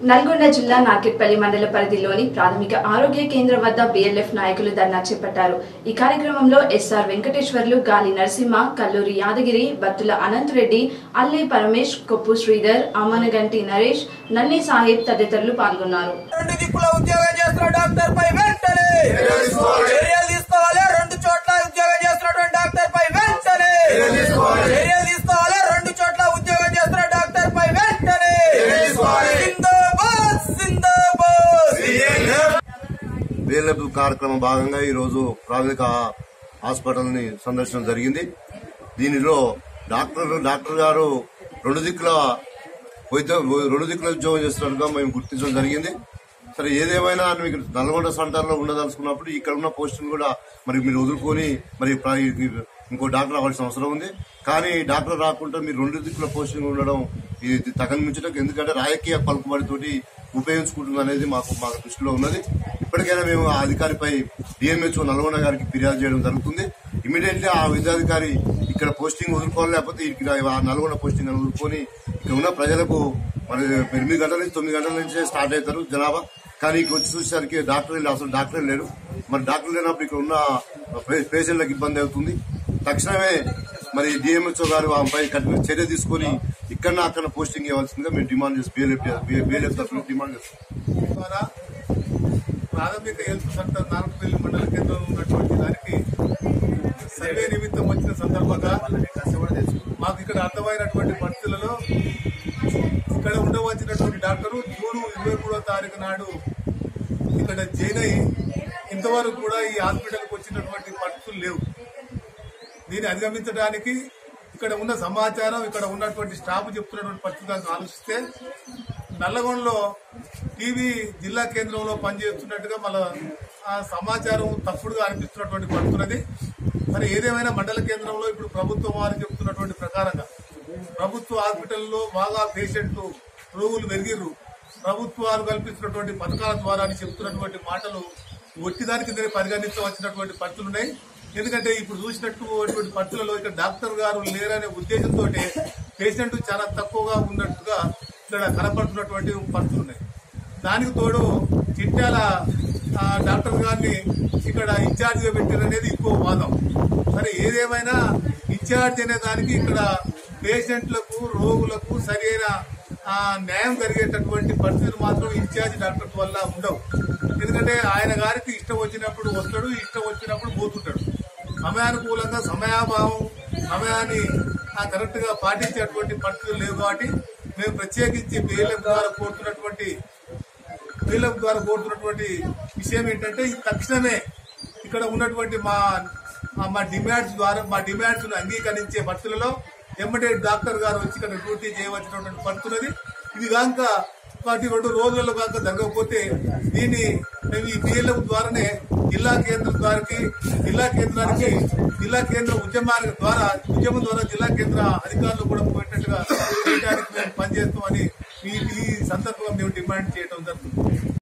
నల్గొండ జిల్లా నార్కెట్పల్లి మండల పరిధిలోని ప్రాథమిక ఆరోగ్య కేంద్రం వద్ద బిఎల్ఎఫ్ నాయకులు ధర్నా చేపట్టారు ఈ కార్యక్రమంలో ఎస్ఆర్ వెంకటేశ్వర్లు గాలి నరసింహ కల్లూరి యాదగిరి బత్తుల అనంత్ రెడ్డి అల్లే పరమేష్ కొప్పు శ్రీధర్ అమ్మనగంటి నరేష్ నల్లి సాహెబ్ తదితరులు పాల్గొన్నారు రెండు దిక్కుల ఉద్యోగం చేస్తున్న డాక్టర్ పై వెంటనే చర్యలు తీసుకోవాలి రెండు చోట్ల ఉద్యోగం చేస్తున్నటువంటి డాక్టర్ పై వెంటనే చర్యలు తీసుకోవాలి రెండు చోట్ల ఉద్యోగం చేస్తున్న డాక్టర్ పై వెంటనే జిందాబాద్ జిందాబాద్ బిఎల్ఎఫ్ కార్యక్రమం భాగంగా ఈరోజు ప్రాథమిక హాస్పిటల్ ని సందర్శించడం జరిగింది దీనిలో డాక్టర్ డాక్టర్ గారు రెండు దిక్కుల వైద్య రెండు దిక్కుల ఉద్యోగం చేస్తున్నట్టుగా మేము గుర్తించడం జరిగింది సరే ఏదేమైనా మీకు నల్గొండ సెంటర్లో ఉండదలుచుకున్నప్పుడు ఇక్కడ ఉన్న పోస్టును కూడా మరి మీరు వదులుకొని మరి ప్ర- ఇంకో డాక్టర్ రావాల్సిన అవసరం ఉంది కానీ డాక్టర్ రాకుండా మీరు రెండు దిక్కుల పోస్టింగ్ ఉండడం ఇది తగని మించడం ఎందుకంటే రాజకీయ పలుకుబడితోటి ఉపయోగించుకుంటుంది అనేది మాకు మా దృష్టిలో ఉన్నది ఇప్పటికైనా మేము ఆ అధికారిపై డిఎంహెచ్ఓ నల్గొండ గారికి ఫిర్యాదు చేయడం జరుగుతుంది ఇమీడియట్లీ ఆ విద్యాధికారి ఇక్కడ పోస్టింగ్ వదులుకోవాలి లేకపోతే ఇక్కడ ఆ నల్గొండ పోస్టింగ్ అని వదులుకొని ఇక్కడ ఉన్న ప్రజలకు మరి ఎనిమిది గంటల నుంచి తొమ్మిది గంటల నుంచే స్టార్ట్ అవుతారు జనాభా కానీ ఇక్కడ వచ్చి చూసేసరికి డాక్టర్ లేరు అసలు డాక్టర్ లేరు మరి డాక్టర్ లేనప్పుడు ఇక్కడ ఉన్న పే- పేషెంట్లకు ఇబ్బంది అవుతుంది తక్షణమే మరి డిఎంహెచ్ఓ గారు ఆమెపై కఠిన చర్య తీసుకొని ఇక్కడ అక్కడ పోస్టింగ్ ఇవ్వాల్సిందిగా మేము డిమాండ్ చేస్తాం బిఎల్ఎఫ్ బిఎల్ఎఫ్ తరఫున డిమాండ్ చేస్తాం ద్వారా ప్రాథమిక హెల్త్ సెంటర్ నారపల్లి మండల కేంద్రంలో ఉన్నటువంటి దానికి సర్వే నిమిత్తం వచ్చిన సందర్భంగా మాకు ఇక్కడ అర్థమైనటువంటి పరిస్థితులలో ఇక్కడ ఉండవలసినటువంటి డాక్టరు జూన్ ఇరవై మూడో తారీఖు నాడు ఇక్కడ జైన్ అయి ఇంతవరకు కూడా ఈ హాస్పిటల్కి వచ్చినటువంటి పరిస్థితులు లేవు దీన్ని అధిగమించడానికి ఇక్కడ ఉన్న సమాచారం ఇక్కడ ఉన్నటువంటి స్టాఫ్ చెప్తున్నటువంటి పరిస్థితులను ఆలోచిస్తే నల్లగొండలో టీవీ జిల్లా కేంద్రంలో పనిచేస్తున్నట్టుగా మన ఆ సమాచారం తప్పుడుగా అనిపిస్తున్నటువంటి పడుతున్నది మరి ఏదేమైనా మండల కేంద్రంలో ఇప్పుడు ప్రభుత్వం వారు చెప్తున్నటువంటి ప్రకారంగా ప్రభుత్వ హాస్పిటల్లో బాగా పేషెంట్లు రోగులు పెరిగిర్రు ప్రభుత్వాలు కల్పిస్తున్నటువంటి పథకాల ద్వారా అని చెప్తున్నటువంటి మాటలు ఒట్టిదానికి కిందనే పరిగణించవలసినటువంటి పరిస్థితులు ఉన్నాయి ఎందుకంటే ఇప్పుడు చూసినటువంటి పరిస్థితులలో ఇక్కడ డాక్టర్ గారు లేరనే ఉద్దేశంతో పేషెంట్ చాలా తక్కువగా ఉన్నట్టుగా ఇక్కడ కనపడుతున్నటువంటి పరిస్థితులు ఉన్నాయి దానికి తోడు చిట్యాల ఆ, డాక్టర్ గారిని ఇక్కడ ఇన్ఛార్జ్ గా పెట్టారనేది ఇంకో వాదం సరే ఏదేమైనా ఇన్ఛార్జ్ అనే దానికి ఇక్కడ పేషెంట్లకు రోగులకు సరైన ఆ, న్యాయం జరిగేటటువంటి పరిస్థితులు మాత్రం ఇన్ఛార్జ్ డాక్టర్ వల్ల ఉండవు ఎందుకంటే ఆయన గారికి ఇష్టం వచ్చినప్పుడు వస్తాడు ఇష్టం వచ్చినప్పుడు పోతుంటాడు సమయానుకూలంగా సమయాభావం సమయాన్ని కరెక్ట్ గా పాటించేటువంటి పరిస్థితులు లేవు కాబట్టి మేము ప్రత్యేకించి బిఎల్ఎఫ్ ద్వారా కోరుతున్నటువంటి బిఎల్ఎఫ్ ద్వారా కోరుతున్నటువంటి విషయం ఏంటంటే ఈ తక్షణమే ఇక్కడ ఉన్నటువంటి మా మా- మా డిమాండ్స్ ద్వారా మా డిమాండ్స్ ను అంగీకరించే పరిస్థితులలో ఎమ్మటే డాక్టర్ గారు వచ్చి ఇక్కడ డ్యూటీ చేయవలసినటువంటి పడుతున్నది ఇది కాక వాటి రెండు రోజులలో కాక జరగకపోతే దీన్ని మేము ఈ బిఎల్ఎఫ్ ద్వారానే జిల్లా కేంద్రం ద్వారాకి జిల్లా కేంద్రానికి జిల్లా కేంద్ర ఉద్యమానికి ద్వారా ఉద్యమం ద్వారా జిల్లా కేంద్ర అధికారులు కూడా పోయేటట్టుగా చేయడానికి మేము పనిచేస్తామని ఈ ఈ సందర్భంగా మేము డిమాండ్ చేయడం జరుగుతుంది